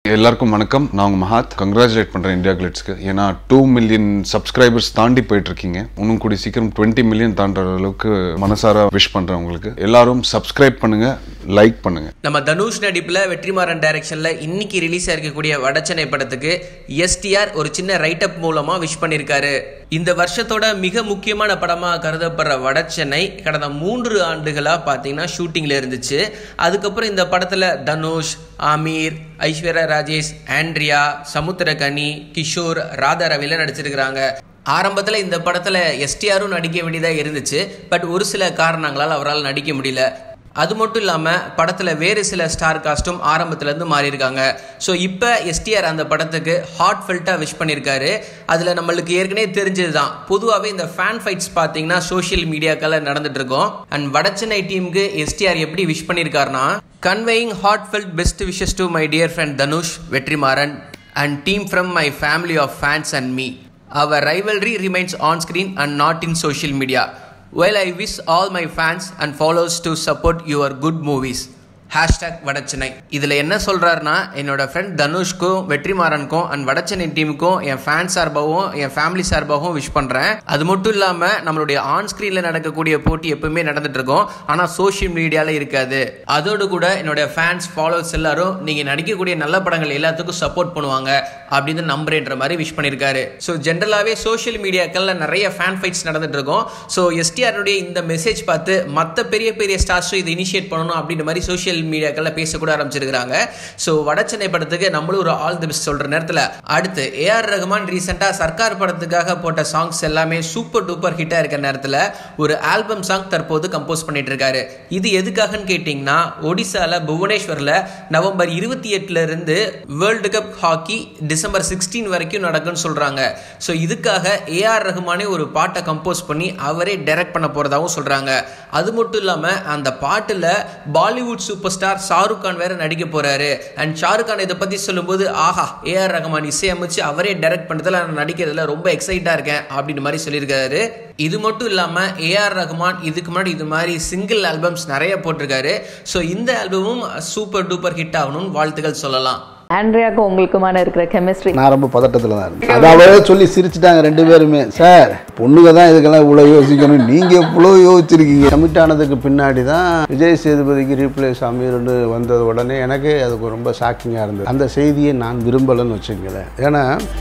எல்லாருக்கும் வணக்கம் நான் உங்க மஹாத் கங்க்ராச்சுலேட் பண்றேன் இந்தியா கிளிட்ஸ்க்கு ஏன்னா டூ மில்லியன் சப்ஸ்கிரைபர்ஸ் தாண்டி போயிட்டு இருக்கீங்க இன்னும் கூடி சீக்கிரம் டுவெண்ட்டி மில்லியன் தாண்டுற அளவுக்கு மனசார விஷ் பண்றேன் உங்களுக்கு எல்லாரும் சப்ஸ்கிரைப் பண்ணுங்க லைக் பண்ணுங்க நம்ம தனுஷ் நடிப்பில் வெற்றிமாறன் டைரக்ஷனில் இன்னைக்கு ரிலீஸ் ஆயிருக்கக்கூடிய வடச்சென்னை படத்துக்கு எஸ்டிஆர் ஒரு சின்ன ரைட் அப் மூலமாக விஷ் பண்ணியிருக்காரு இந்த வருஷத்தோட மிக முக்கியமான படமாக கருதப்படுற வடச்சென்னை கடந்த மூன்று ஆண்டுகளாக பார்த்தீங்கன்னா ஷூட்டிங்கில் இருந்துச்சு அதுக்கப்புறம் இந்த படத்தில் தனுஷ் ஆமீர் ஐஸ்வர்யா ராஜேஷ் ஆண்ட்ரியா சமுத்திரகனி கிஷோர் ராதா ரவில நடிச்சிருக்கிறாங்க ஆரம்பத்தில் இந்த படத்தில் எஸ்டிஆரும் நடிக்க வேண்டியதாக இருந்துச்சு பட் ஒரு சில காரணங்களால் அவரால் நடிக்க முடியல அது மட்டும் இல்லாமல் படத்தில் வேறு சில ஸ்டார் காஸ்ட்டும் ஆரம்பத்துலேருந்து மாறியிருக்காங்க ஸோ இப்போ எஸ்டிஆர் அந்த படத்துக்கு ஹார்ட் ஃபெல்ட்டாக விஷ் பண்ணியிருக்காரு அதில் நம்மளுக்கு ஏற்கனவே தெரிஞ்சது தான் பொதுவாகவே இந்த ஃபேன் ஃபைட்ஸ் பார்த்தீங்கன்னா சோஷியல் மீடியாக்களில் நடந்துட்டு இருக்கோம் அண்ட் வடச்சென்னை டீமுக்கு எஸ்டிஆர் எப்படி விஷ் பண்ணியிருக்காருன்னா conveying heartfelt best wishes to my dear friend Dhanush Vetrimaaran and team from my family of fans and me our rivalry remains on screen and not in social media. While I wish all my fans and followers to support your good movies. Hashtag Vada Chennai இதில் என்ன சொல்கிறாருன்னா என்னோட friend தனுஷ்க்கும் வெற்றிமாறனுக்கும் and Vada Chennai டீமுக்கும் என் fan சார்பாகவும் என் family சார்பாகவும் விஷ் பண்ணுறேன் அது மட்டும் இல்லாமல் நம்மளுடைய ஆன் ஸ்க்ரீனில் நடக்கக்கூடிய போட்டி எப்பவுமே நடந்துட்டு இருக்கும் ஆனால் சோஷியல் மீடியாவில் இருக்காது அதோடு கூட என்னோட ஃபேன்ஸ் ஃபாலோவர்ஸ் எல்லாரும் நீங்கள் நடிக்கக்கூடிய நல்ல படங்கள் எல்லாத்துக்கும் சப்போர்ட் பண்ணுவாங்க அப்படின்னு நம்புறேன்ற மாதிரி விஷ் பண்ணியிருக்காரு ஸோ ஜென்ரலாகவே சோஷியல் மீடியாக்களில் நிறைய ஃபேன் ஃபைட்ஸ் நடந்துட்டு இருக்கும் ஸோ எஸ்டிஆருடைய இந்த மெசேஜ் பார்த்து மற்ற பெரிய பெரிய ஸ்டார்ஸும் இதை இனிஷியேட் பண்ணணும் அப்படின்ற மாதிரி சோஷியல் மீடியாக்களில் பேசக்கூட ஆரம்பிச்சிருக்காங்க ஸோ வடச்சென்னை படத்துக்கு நம்மளும் ஒரு ஆல் தி பெஸ்ட் சொல்கிற நேரத்தில் அடுத்து ஏஆர் ரகுமான் ரீசெண்டாக சர்க்கார் படத்துக்காக போட்ட சாங்ஸ் எல்லாமே சூப்பர் டூப்பர் ஹிட்டாக இருக்கிற நேரத்தில் ஒரு ஆல்பம் சாங் தற்போது கம்போஸ் பண்ணிட்டு இருக்காரு இது எதுக்காகன்னு கேட்டிங்கன்னா ஒடிசால புவனேஸ்வரில் நவம்பர் இருபத்தி எட்டுல இருந்து world cup hockey December sixteen வரைக்கும் நடக்கும்னு சொல்றாங்க ஸோ இதுக்காக ஏஆர் ரஹ்மானே ஒரு பாட்டை கம்போஸ் பண்ணி அவரே டைரக்ட் பண்ண போறதாகவும் சொல்றாங்க அது மட்டும் இல்லாம அந்த பாட்டுல Bollywood superstar Shahrukh Khan வேற நடிக்க போறாரு அண்ட் ஷாருக் கான் இதை பத்தி சொல்லும்போது ஆஹா ஏஆர் ரஹ்மான் இசையமைச்சு அவரே டைரக்ட் பண்ணதுல நான் நடிக்கிறதுல ரொம்ப எக்ஸைட்டா இருக்கேன் அப்படின்னு மாதிரி சொல்லியிருக்காரு இது மட்டும் இல்லாம ஏஆர் ரஹ்மான் இதுக்கு முன்னாடி இது மாதிரி சிங்கிள் ஆல்பம்ஸ் நிறைய போட்டிருக்காரு ஸோ இந்த ஆல்பமும் சூப்பர் டூப்பர் ஹிட் ஆகணும்னு வாழ்த்துக்கள் சொல்லலாம் ஆண்ட்ரியாக்கும் உங்களுக்குமான இருக்கிற கெமிஸ்ட்ரி நான் ரொம்ப பதட்டத்தில் தான் இருந்தேன் அதாவது சொல்லி சிரிச்சிட்டாங்க ரெண்டு பேருமே சார் பொண்ணுங்க தான் இதுக்கெல்லாம் இவ்வளோ யோசிக்கணும் நீங்கள் இவ்வளோ யோசிச்சிருக்கீங்க கமிட் ஆனதுக்கு பின்னாடி தான் விஜய் சேதுபதிக்கு ரீப்ளேஸ் அமீர்னு வந்தது உடனே எனக்கு அதுக்கு ரொம்ப ஷாக்கிங்காக இருந்தது அந்த செய்தியை நான் விரும்பலைன்னு வச்சுக்கங்களேன் ஏன்னா